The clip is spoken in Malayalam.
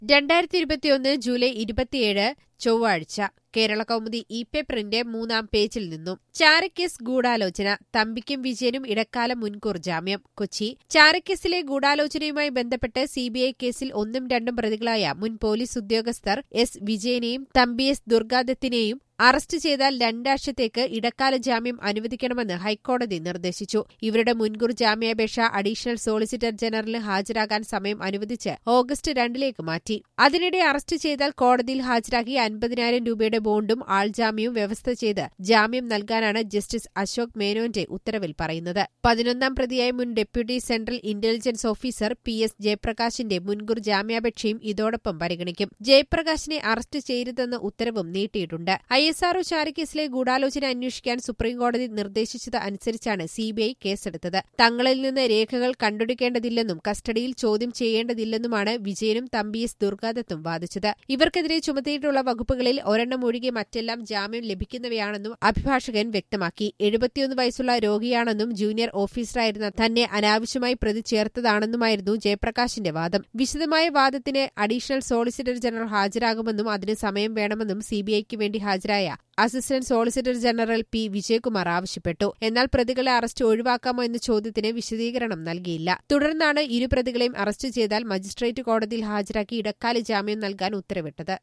രണ്ടായിരത്തി ഇരുപത്തിയൊന്ന് ജൂലൈ ഇരുപത്തിയേഴ് ചൊവ്വാഴ്ച കേരള കൗമുദി ഇ പേപ്പറിന്റെ മൂന്നാം പേജിൽ നിന്നും ചാരക്കേസ് ഗൂഢാലോചന തമ്പിക്കും വിജയനും ഇടക്കാല മുൻകൂർ ജാമ്യം കൊച്ചി ചാരക്കേസിലെ ഗൂഢാലോചനയുമായി ബന്ധപ്പെട്ട് സിബിഐ കേസിൽ ഒന്നും രണ്ടും പ്രതികളായ മുൻ പോലീസ് ഉദ്യോഗസ്ഥർ എസ് വിജയനെയും തമ്പി എസ് ദുർഗാദത്തിനെയും അറസ്റ്റ് ചെയ്താൽ രണ്ടാഴ്ചത്തേക്ക് ഇടക്കാല ജാമ്യം അനുവദിക്കണമെന്ന് ഹൈക്കോടതി നിർദ്ദേശിച്ചു ഇവരുടെ മുൻകൂർ ജാമ്യാപേക്ഷ അഡീഷണൽ സോളിസിറ്റർ ജനറലിന് ഹാജരാകാൻ സമയം അനുവദിച്ച് ഓഗസ്റ്റ് രണ്ടിലേക്ക് മാറ്റി അതിനിടെ അറസ്റ്റ് ചെയ്താൽ കോടതിയിൽ ഹാജരാക്കി അൻപതിനായിരം രൂപയുടെ ബോണ്ടും ആൾജാമ്യവും വ്യവസ്ഥ ചെയ്ത് ജാമ്യം നൽകാനാണ് ജസ്റ്റിസ് അശോക് മേനോന്റെ ഉത്തരവിൽ പറയുന്നത് പതിനൊന്നാം പ്രതിയായ മുൻ deputy central intelligence officer P S ജയപ്രകാശിന്റെ മുൻകൂർ ജാമ്യാപേക്ഷയും ഇതോടൊപ്പം പരിഗണിക്കും ജയപ്രകാശിനെ അറസ്റ്റ് ചെയ്യരുതെന്ന ഉത്തരവും നീട്ടിയിട്ടുണ്ട് ഐ എസ് ആർഒ ചാരക്കേസിലെ ഗൂഢാലോചന അന്വേഷിക്കാൻ സുപ്രീംകോടതി നിർദ്ദേശിച്ചത് അനുസരിച്ചാണ് സിബിഐ കേസെടുത്തത് തങ്ങളിൽ നിന്ന് രേഖകൾ കണ്ടുപിടിക്കേണ്ടതില്ലെന്നും കസ്റ്റഡിയിൽ ചോദ്യം ചെയ്യേണ്ടതില്ലെന്നുമാണ് വിജയനും തമ്പി എസ് ദുർഗാദത്തും വാദിച്ചത് ഇവർക്കെതിരെ ചുമത്തിയിട്ടുള്ള വകുപ്പുകളിൽ ഒരെണ്ണം ഒഴികെ മറ്റെല്ലാം ജാമ്യം ലഭിക്കുന്നവയാണെന്നും അഭിഭാഷകൻ വ്യക്തമാക്കി എഴുപത്തിയൊന്ന് വയസ്സുള്ള രോഗിയാണെന്നും ജൂനിയർ ഓഫീസറായിരുന്ന തന്നെ അനാവശ്യമായി പ്രതി ചേർത്തതാണെന്നുമായിരുന്നു ജയപ്രകാശിന്റെ വാദം വിശദമായ വാദത്തിന് അഡീഷണൽ സോളിസിറ്റർ ജനറൽ ഹാജരാകുമെന്നും അതിന് സമയം വേണമെന്നും സിബിഐക്ക് വേണ്ടി ഹാജരായ assistant solicitor general P Vijayakumar ആവശ്യപ്പെട്ടു എന്നാൽ പ്രതികളെ അറസ്റ്റ് ഒഴിവാക്കാമോ എന്ന ചോദ്യത്തിന് വിശദീകരണം നൽകിയില്ല തുടർന്നാണ് ഇരു പ്രതികളെയും അറസ്റ്റ് ചെയ്താൽ മജിസ്ട്രേറ്റ് കോടതിയിൽ ഹാജരാക്കി ഇടക്കാല ജാമ്യം നൽകാൻ ഉത്തരവിട്ടത്